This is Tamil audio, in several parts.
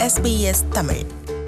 SBS தமிழ்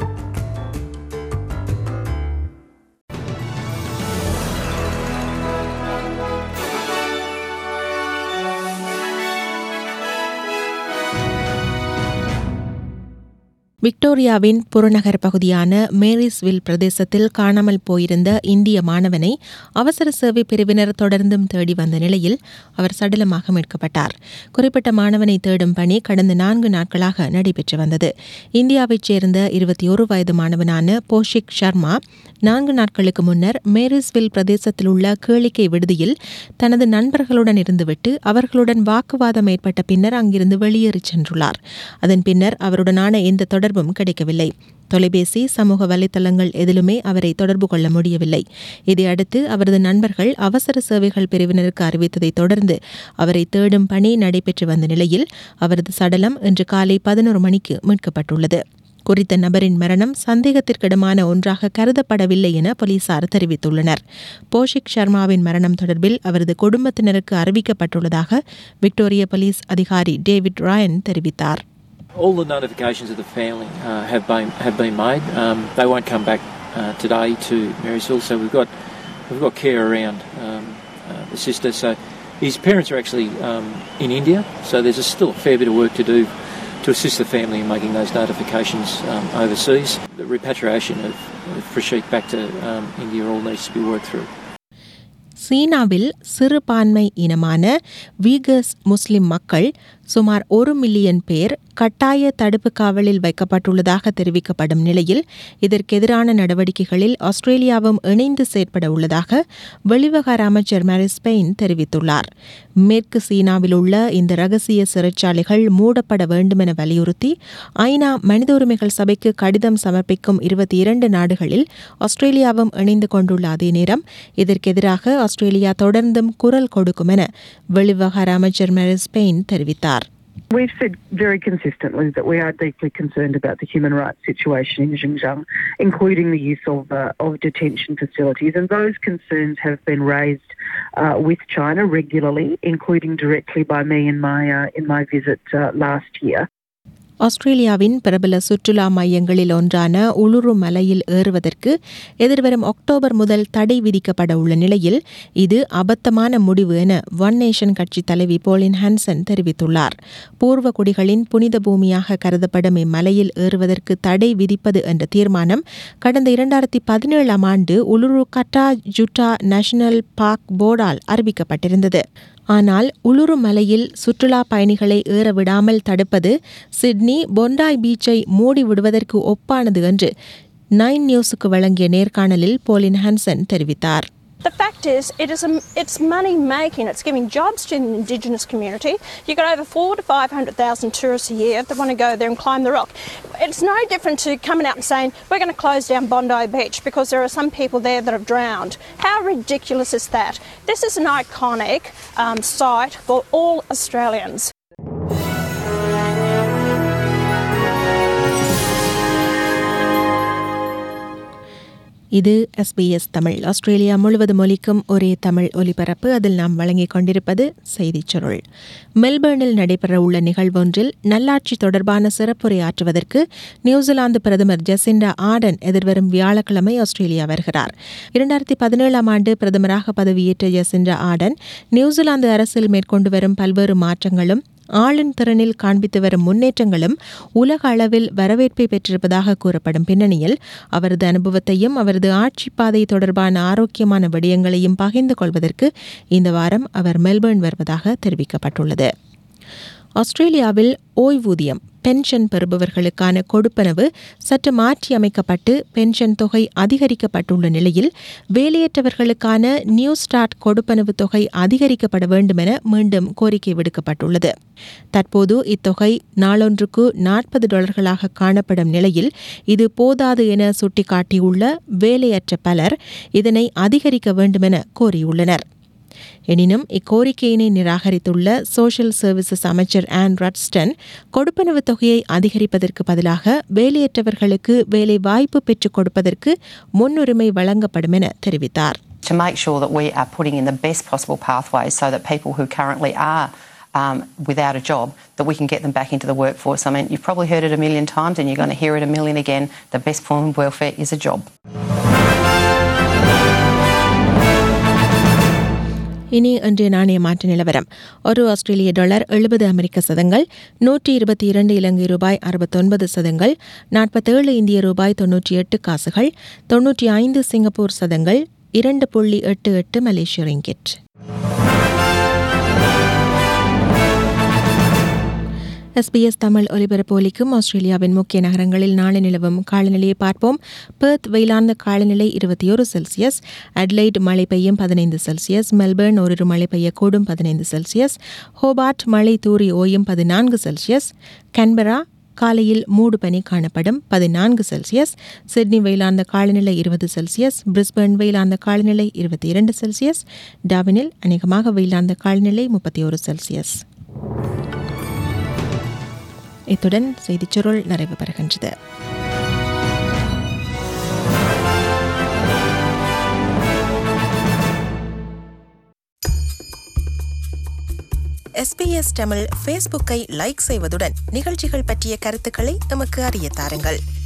விக்டோரியாவின் புறநகர் பகுதியான மேரிஸ்வில் பிரதேசத்தில் காணாமல் போயிருந்த இந்திய மாணவனை அவசர சேவை பிரிவினர் தொடர்ந்தும் தேடி வந்த நிலையில் அவர் சடலமாக மீட்கப்பட்டார் குறிப்பிட்ட மாணவனை தேடும் பணி கடந்த நான்கு நாட்களாக நடைபெற்று வந்தது இந்தியாவைச் சேர்ந்த இருபத்தி ஒரு வயது மாணவனான போஷிக் சர்மா நான்கு நாட்களுக்கு முன்னர் மேரிஸ்வில் பிரதேசத்தில் உள்ள கேளிக்கை விடுதியில் தனது நண்பர்களுடன் இருந்துவிட்டு அவர்களுடன் வாக்குவாதம் ஏற்பட்ட பின்னர் அங்கிருந்து வெளியேறிச் சென்றுள்ளார் அதன் பின்னர் அவருடனான எந்த தொடர்பும் கிடைக்கவில்லை தொலைபேசி சமூக வலைத்தளங்கள் எதிலுமே அவரை தொடர்பு கொள்ள முடியவில்லை இதையடுத்து அவரது நண்பர்கள் அவசர சேவைகள் பிரிவினருக்கு அறிவித்ததைத் தொடர்ந்து அவரை தேடும் பணி நடைபெற்று வந்த நிலையில் அவரது சடலம் இன்று காலை பதினோரு மணிக்கு மீட்கப்பட்டுள்ளது குறித்த நபரின் மரணம் சந்தேகத்திற்கிடமான ஒன்றாக கருதப்படவில்லை என போலீசார் தெரிவித்துள்ளனர் போஷிக் சர்மாவின் மரணம் தொடர்பில் அவரது குடும்பத்தினருக்கு அறிவிக்கப்பட்டுள்ளதாக விக்டோரிய போலீஸ் அதிகாரி டேவிட் ராயன் தெரிவித்தார் All the notifications of the family uh, have been have been made. Um, they won't come back uh, today to Marysville, so we've got we've got care around um, uh, the sister. So his parents are actually um, in India, so there's a still a fair bit of work to do to assist the family in making those notifications um, overseas. The repatriation of, of Prashik back to um, India all needs to be worked through. சீனாவில் சிறுபான்மை இனமான வீகஸ் முஸ்லிம் மக்கள் சுமார் ஒரு மில்லியன் பேர் கட்டாய தடுப்பு காவலில் வைக்கப்பட்டுள்ளதாக தெரிவிக்கப்படும் நிலையில் இதற்கெதிரான நடவடிக்கைகளில் ஆஸ்திரேலியாவும் இணைந்து செயற்பட உள்ளதாக வெளிவகார அமைச்சர் மேரிஸ் பெயின் தெரிவித்துள்ளார் மேற்கு சீனாவில் உள்ள இந்த ரகசிய சிறைச்சாலைகள் மூடப்பட வேண்டுமென வலியுறுத்தி ஐநா மனித உரிமைகள் சபைக்கு கடிதம் சமர்ப்பிக்கும் இருபத்தி இரண்டு நாடுகளில் ஆஸ்திரேலியாவும் இணைந்து கொண்டுள்ள அதே நேரம் இதற்கெதிராக ஆஸ்திரேலியா தொடர்ந்தும் குரல் கொடுக்கும் என வெளிவகார அமைச்சர் மேரிஸ் பெயின் தெரிவித்தார் We've said very consistently that we are deeply concerned about the human rights situation in Xinjiang, including the use of, uh, of detention facilities. And those concerns have been raised uh, with China regularly, including directly by me in my, uh, in my visit uh, last year. ஆஸ்திரேலியாவின் பிரபல சுற்றுலா மையங்களில் ஒன்றான உளுரு மலையில் ஏறுவதற்கு எதிர்வரும் அக்டோபர் முதல் தடை விதிக்கப்பட உள்ள நிலையில் இது அபத்தமான முடிவு என ஒன் நேஷன் கட்சி தலைவி போலின் ஹான்சன் தெரிவித்துள்ளார் பூர்வ குடிகளின் புனித பூமியாக கருதப்படும் இம்மலையில் ஏறுவதற்கு தடை விதிப்பது என்ற தீர்மானம் கடந்த இரண்டாயிரத்தி பதினேழாம் ஆண்டு Uluru Kata Tjuta national park போர்டால் அறிவிக்கப்பட்டிருந்தது ஆனால் உளுரு மலையில் சுற்றுலா பயணிகளை ஏற விடாமல் தடுப்பது சிட்னி பொண்டாய் பீச்சை மூடி விடுவதற்கு ஒப்பானது என்று நைன் நியூஸுக்கு வழங்கிய நேர்காணலில் போலின் ஹான்சன் தெரிவித்தார் The fact is, it is a, it's money making. It's giving jobs to the Indigenous community. You got over four to five hundred thousand tourists a year that want to go there and climb the rock. It's no different to coming out and saying we're going to close down Bondi Beach because there are some people there that have drowned. How ridiculous is that? This is an iconic um, site for all Australians. இது எஸ்பிஎஸ் தமிழ் ஆஸ்திரேலியா முழுவதும் ஒலிக்கும் ஒரே தமிழ் ஒலிபரப்பு அதில் நாம் வழங்கிக் கொண்டிருப்பது செய்திச் சுருள் மெல்பர்னில் நடைபெறவுள்ள நிகழ்வொன்றில் நல்லாட்சி தொடர்பான சிறப்புரையாற்றுவதற்கு நியூசிலாந்து பிரதமர் ஜெசிண்டா ஆர்டன் எதிர்வரும் வியாழக்கிழமை ஆஸ்திரேலியா வருகிறார் இரண்டாயிரத்தி பதினேழாம் ஆண்டு பிரதமராக பதவியேற்ற ஜெசிண்டா ஆர்டன் நியூசிலாந்து அரசில் மேற்கொண்டு வரும் பல்வேறு மாற்றங்களும் ஆளும் திறனில் காண்பித்து வரும் முன்னேற்றங்களும் உலக அளவில் வரவேற்பை பெற்றிருப்பதாக கூறப்படும் பின்னணியில் அவரது அனுபவத்தையும் அவரது ஆட்சி பாதை தொடர்பான ஆரோக்கியமான விடயங்களையும் பகிர்ந்து கொள்வதற்கு இந்த வாரம் அவர் மெல்பர்ன் வருவதாக தெரிவிக்கப்பட்டுள்ளது ஆஸ்திரேலியாவில் ஓய்வூதியம் பென்ஷன் பெறுபவர்களுக்கான கொடுப்பனவு சற்று மாற்றியமைக்கப்பட்டு பென்ஷன் தொகை அதிகரிக்கப்பட்டுள்ள நிலையில் வேலையற்றவர்களுக்கான நியூ ஸ்டார்ட் கொடுப்பனவு தொகை அதிகரிக்கப்பட வேண்டும் என மீண்டும் கோரிக்கை விடுக்கப்பட்டுள்ளது தற்போது இத்தொகை நாளொன்றுக்கு நாற்பது டாலர்களாக காணப்படும் நிலையில் இது போதாது என சுட்டிக்காட்டியுள்ள வேலையற்ற பலர் இதனை அதிகரிக்க வேண்டும் என கோரியுள்ளனர் எனினும் இக்கோரிக்கையினை நிராகரித்துள்ள சோஷியல் சர்வீசஸ் அமைச்சர் ஆன் ரட்ஸ்டன் கொடுப்பனவு தொகையை அதிகரிப்பதற்கு பதிலாக வேலையற்றவர்களுக்கு வேலை வாய்ப்பு பெற்றுக் கொடுப்பதற்கு முன்னுரிமை வழங்கப்படும் என தெரிவித்தார் to make sure that we are putting in the best possible pathways so that people who currently are um, without a job, that we can get them back into the workforce. I mean, you've probably heard it a million times and you're going to hear it a million again. The best form of welfare is a job. இனி இன்றைய நாணய மாற்று நிலவரம் ஒரு ஆஸ்திரேலிய டாலர் எழுபது அமெரிக்க சதங்கள் நூற்றி இருபத்தி இரண்டு இலங்கை ரூபாய் அறுபத்தொன்பது சதங்கள் நாற்பத்தேழு இந்திய ரூபாய் தொன்னூற்றி எட்டு காசுகள் தொன்னூற்றி ஐந்து சிங்கப்பூர் சதங்கள் இரண்டு புள்ளி எட்டு எட்டு மலேசிய ரிங்கெட் எஸ்பிஎஸ் தமிழ் ஒலிபரப்பு ஒலிக்கும் ஆஸ்திரேலியாவின் முக்கிய நகரங்களில் நாளை நிலவும் காலநிலையை பார்ப்போம் பெர்த் வெயிலார்ந்த காலநிலை இருபத்தி ஒரு செல்சியஸ் அட்லைட் மழை பெய்யும் பதினைந்து செல்சியஸ் மெல்பர்ன் ஓரிரு மழை பெய்யக்கூடும் பதினைந்து செல்சியஸ் ஹோபார்ட் மழை தூறி ஓயும் பதினான்கு செல்சியஸ் கன்பரா காலையில் மூடு பனி காணப்படும் பதினான்கு செல்சியஸ் சிட்னி வெயிலார்ந்த காலநிலை இருபது செல்சியஸ் பிரிஸ்பர்ன் வெயிலார்ந்த காலநிலை இருபத்தி இரண்டு செல்சியஸ் டாவினில் அநேகமாக வெயிலார்ந்த காலநிலை முப்பத்தி ஒரு செல்சியஸ் இத்துடன் செய்திச் சுருள் நிறைவு பெறுகின்றது எஸ்பிஎஸ் தமிழ் ஃபேஸ்புக்கை லைக் செய்வதுடன் நிகழ்ச்சிகள் பற்றிய கருத்துக்களை எமக்கு அறிய தாருங்கள்